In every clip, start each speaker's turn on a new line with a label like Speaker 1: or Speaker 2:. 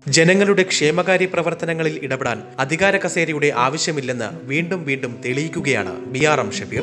Speaker 1: ജനങ്ങളുടെ ക്ഷേമകാര്യ പ്രവർത്തനങ്ങളിൽ ഇടപെടാൻ അധികാര കസേരയുടെ ആവശ്യമില്ലെന്ന് വീണ്ടും വീണ്ടും തെളിയിക്കുകയാണ് ബി ആർ എം ഷബീർ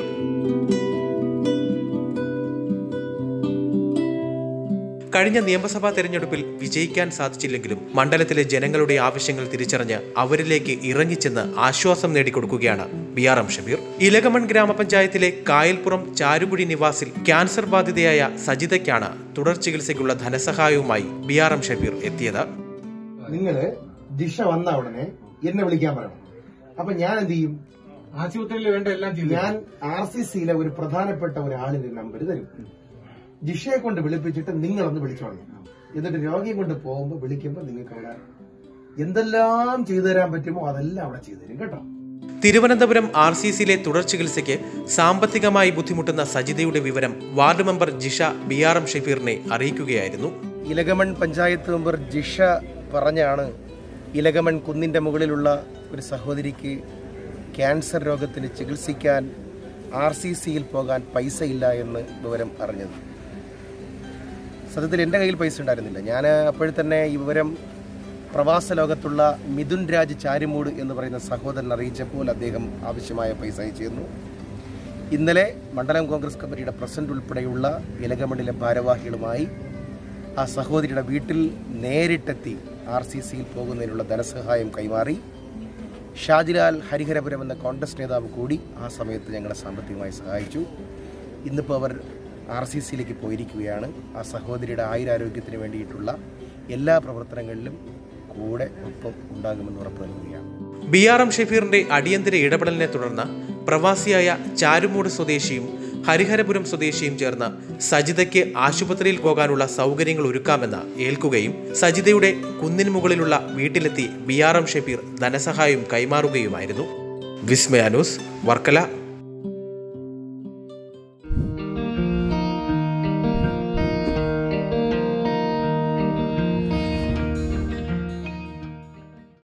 Speaker 1: കഴിഞ്ഞ നിയമസഭാ തെരഞ്ഞെടുപ്പിൽ വിജയിക്കാൻ സാധിച്ചില്ലെങ്കിലും മണ്ഡലത്തിലെ ജനങ്ങളുടെ ആവശ്യങ്ങൾ തിരിച്ചറിഞ്ഞ് അവരിലേക്ക് ഇറങ്ങിച്ചെന്ന് ആശ്വാസം നേടിക്കൊടുക്കുകയാണ് B R M Shabeer Elakamon ഗ്രാമപഞ്ചായത്തിലെ കായൽപ്പുറം ചാരുകുടി നിവാസിൽ ക്യാൻസർ ബാധിതയായ സജിതയ്ക്കാണ് തുടർ ചികിത്സയ്ക്കുള്ള ധനസഹായവുമായി ബി ആർ എം ഷബീർ എത്തിയത്
Speaker 2: നിങ്ങള് ദിശ വന്ന ഉടനെ എന്നെ വിളിക്കാൻ പറയണം അപ്പൊ ഞാൻ എന്ത് ചെയ്യും
Speaker 3: ആശുപത്രിയിൽ വേണ്ട എല്ലാം ചെയ്തു
Speaker 2: ഞാൻ ആർ സി സിയിലെ ഒരു പ്രധാനപ്പെട്ട ഒരാളിന്റെ നമ്പർ തരും ജിഷയെ കൊണ്ട് വിളിപ്പിച്ചിട്ട് നിങ്ങളൊന്ന് വിളിച്ചോളണം എന്നിട്ട് രോഗിയെ കൊണ്ട് പോകുമ്പോൾ വിളിക്കുമ്പോൾ നിങ്ങൾക്ക് അവിടെ എന്തെല്ലാം ചെയ്തു തരാൻ പറ്റുമോ അതെല്ലാം അവിടെ ചെയ്തു തരും കേട്ടോ
Speaker 1: തിരുവനന്തപുരം ആർ സി സിയിലെ തുടർ ചികിത്സയ്ക്ക് സാമ്പത്തികമായി ബുദ്ധിമുട്ടുന്ന സജിതയുടെ വിവരം ward member Jisha B R M ഷഫീറിനെ അറിയിക്കുകയായിരുന്നു
Speaker 4: ഇലകമൺ പഞ്ചായത്ത് മെമ്പർ ജിഷ പറഞ്ഞാണ് ഇലകമൺ കുന്നിൻ്റെ മുകളിലുള്ള ഒരു സഹോദരിക്ക് ക്യാൻസർ രോഗത്തിന് ചികിത്സിക്കാൻ ആർ സി സിയിൽ പോകാൻ പൈസ ഇല്ല എന്ന് വിവരം അറിഞ്ഞത് സത്യത്തിൽ എൻ്റെ കയ്യിൽ പൈസ ഉണ്ടായിരുന്നില്ല ഞാൻ അപ്പോഴത്തന്നെ ഈ വിവരം പ്രവാസ ലോകത്തുള്ള മിഥുൻ രാജ് ചാരിമൂട് എന്ന് പറയുന്ന സഹോദരൻ അറിയിച്ചപ്പോൾ അദ്ദേഹം ആവശ്യമായ പൈസ അയച്ചിരുന്നു ഇന്നലെ മണ്ഡലം കോൺഗ്രസ് കമ്മിറ്റിയുടെ പ്രസിഡന്റ് ഉൾപ്പെടെയുള്ള ഇലകമണ്ണിലെ ഭാരവാഹികളുമായി ആ സഹോദരിയുടെ വീട്ടിൽ നേരിട്ടെത്തി ആർ സി സിയിൽ പോകുന്നതിനുള്ള ധനസഹായം കൈമാറി ഷാജിലാൽ ഹരിഹരപുരം എന്ന കോൺഗ്രസ് നേതാവ് കൂടി ആ സമയത്ത് ഞങ്ങളെ സാമ്പത്തികമായി സഹായിച്ചു ഇന്നിപ്പോൾ അവർ ആർ സി സിയിലേക്ക് പോയിരിക്കുകയാണ് ആ സഹോദരിയുടെ ആയുരാരോഗ്യത്തിന് വേണ്ടിയിട്ടുള്ള എല്ലാ പ്രവർത്തനങ്ങളിലും കൂടെ ഒപ്പം ഉണ്ടാകുമെന്ന് ഉറപ്പ് നൽകുകയാണ്
Speaker 1: ബി ആർ എം ഷഫീറിന്റെ അടിയന്തര ഇടപെടലിനെ തുടർന്ന് പ്രവാസിയായ ചാരുമൂട് സ്വദേശിയും ഹരിഹരപുരം സ്വദേശിയും ചേർന്ന് സജിതയ്ക്ക് ആശുപത്രിയിൽ പോകാനുള്ള സൗകര്യങ്ങൾ ഒരുക്കാമെന്ന് ഏൽക്കുകയും സജിതയുടെ കുന്നിന് മുകളിലുള്ള വീട്ടിലെത്തി ബി ആർ എം ഷഫീർ ധനസഹായം കൈമാറുകയുമായിരുന്നു വിസ്മയ ന്യൂസ് വർക്കല